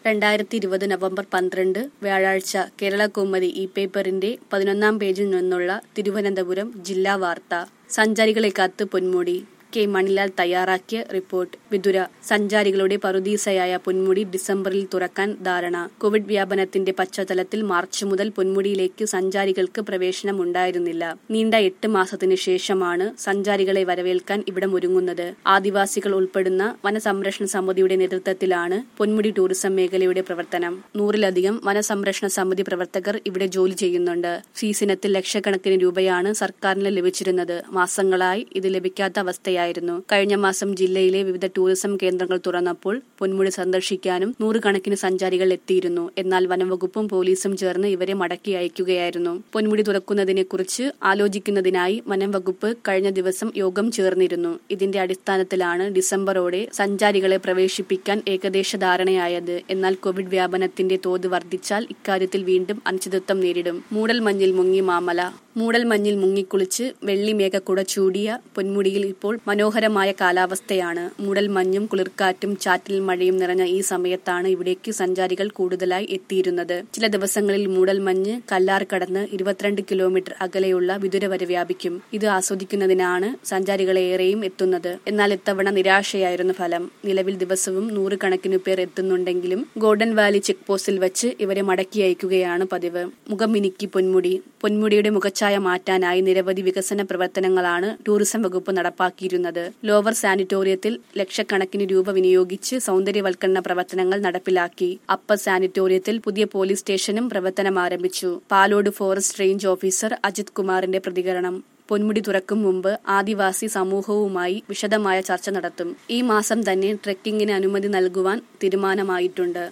രണ്ടായിരത്തി ഇരുപത് നവംബർ പന്ത്രണ്ട് വ്യാഴാഴ്ച കേരള കൗമുദി ഇ പേപ്പറിന്റെ പതിനൊന്നാം പേജിൽ നിന്നുള്ള തിരുവനന്തപുരം ജില്ലാ വാർത്ത സഞ്ചാരികളെ കാത്ത് പൊന്മുടി കെ മണിലാൽ തയ്യാറാക്കിയ റിപ്പോർട്ട് വിതുര സഞ്ചാരികളുടെ പറുദീസയായ പൊന്മുടി ഡിസംബറിൽ തുറക്കാൻ ധാരണ കോവിഡ് വ്യാപനത്തിന്റെ പശ്ചാത്തലത്തിൽ മാർച്ച് മുതൽ പൊന്മുടിയിലേക്ക് സഞ്ചാരികൾക്ക് പ്രവേശനം ഉണ്ടായിരുന്നില്ല നീണ്ട എട്ട് മാസത്തിനു ശേഷമാണ് സഞ്ചാരികളെ വരവേൽക്കാൻ ഇവിടം ഒരുങ്ങുന്നത് ആദിവാസികൾ ഉൾപ്പെടുന്ന വനസംരക്ഷണ സമിതിയുടെ നേതൃത്വത്തിലാണ് പൊന്മുടി ടൂറിസം മേഖലയുടെ പ്രവർത്തനം നൂറിലധികം വനസംരക്ഷണ സമിതി പ്രവർത്തകർ ഇവിടെ ജോലി ചെയ്യുന്നുണ്ട് സീസണത്തിൽ ലക്ഷക്കണക്കിന് രൂപയാണ് സർക്കാരിന് ലഭിച്ചിരുന്നത് മാസങ്ങളായി ഇത് ലഭിക്കാത്ത അവസ്ഥയായിരുന്നു കഴിഞ്ഞ മാസം ജില്ലയിലെ വിവിധ ടൂറിസം കേന്ദ്രങ്ങൾ തുറന്നപ്പോൾ പൊന്മുടി സന്ദർശിക്കാനും നൂറുകണക്കിന് സഞ്ചാരികൾ എത്തിയിരുന്നു എന്നാൽ വനംവകുപ്പും പോലീസും ചേർന്ന് ഇവരെ മടക്കി അയക്കുകയായിരുന്നു പൊന്മുടി തുറക്കുന്നതിനെക്കുറിച്ച് ആലോചിക്കുന്നതിനായി വനം വകുപ്പ് കഴിഞ്ഞ ദിവസം യോഗം ചേർന്നിരുന്നു ഇതിന്റെ അടിസ്ഥാനത്തിലാണ് ഡിസംബറോടെ സഞ്ചാരികളെ പ്രവേശിപ്പിക്കാൻ ഏകദേശ ധാരണയായത് എന്നാൽ കോവിഡ് വ്യാപനത്തിന്റെ തോത് വർദ്ധിച്ചാൽ ഇക്കാര്യത്തിൽ വീണ്ടും അനിശ്ചിതത്വം നേരിടും മൂടൽമഞ്ഞിൽ മുങ്ങി മാമല മൂടൽമഞ്ഞിൽ മുങ്ങിക്കുളിച്ച് വെള്ളി മേഘക്കുട ചൂടിയ പൊന്മുടിയിൽ ഇപ്പോൾ മനോഹരമായ കാലാവസ്ഥയാണ് മൂടൽമഞ്ഞും കുളിർക്കാറ്റും ചാറ്റൽ മഴയും നിറഞ്ഞ ഈ സമയത്താണ് ഇവിടേക്ക് സഞ്ചാരികൾ കൂടുതലായി എത്തിയിരുന്നത് ചില ദിവസങ്ങളിൽ മൂടൽമഞ്ഞ് കല്ലാർ കടന്ന് ഇരുപത്തിരണ്ട് കിലോമീറ്റർ അകലെയുള്ള വിതുര വരെ വ്യാപിക്കും ഇത് ആസ്വദിക്കുന്നതിനാണ് സഞ്ചാരികളെ ഏറെയും എത്തുന്നത് എന്നാൽ ഇത്തവണ നിരാശയായിരുന്നു ഫലം നിലവിൽ ദിവസവും നൂറുകണക്കിന് പേർ എത്തുന്നുണ്ടെങ്കിലും ഗോൾഡൻ വാലി ചെക്ക് പോസ്റ്റിൽ വെച്ച് ഇവരെ മടക്കി അയക്കുകയാണ് പതിവ് മുഖം മിനുക്കി പൊന്മുടി പൊന്മുടിയുടെ മുഖച്ഛായ മാറ്റാനായി നിരവധി വികസന പ്രവർത്തനങ്ങളാണ് ടൂറിസം വകുപ്പ് നടപ്പാക്കിയിരുന്നത് ലോവർ സാനിറ്റോറിയത്തിൽ ലക്ഷക്കണക്കിന് രൂപ വിനിയോഗിച്ച് സൗന്ദര്യവൽക്കരണ പ്രവർത്തനങ്ങൾ നടപ്പിലാക്കി അപ്പർ സാനിറ്റോറിയത്തിൽ പുതിയ പോലീസ് സ്റ്റേഷനും പ്രവർത്തനം ആരംഭിച്ചു Palode forest range officer Ajith കുമാറിന്റെ പ്രതികരണം പൊന്മുടി തുറക്കും മുമ്പ് ആദിവാസി സമൂഹവുമായി വിശദമായ ചർച്ച നടത്തും ഈ മാസം തന്നെ ട്രെക്കിങ്ങിന് അനുമതി നൽകുവാൻ തീരുമാനമായിട്ടുണ്ട്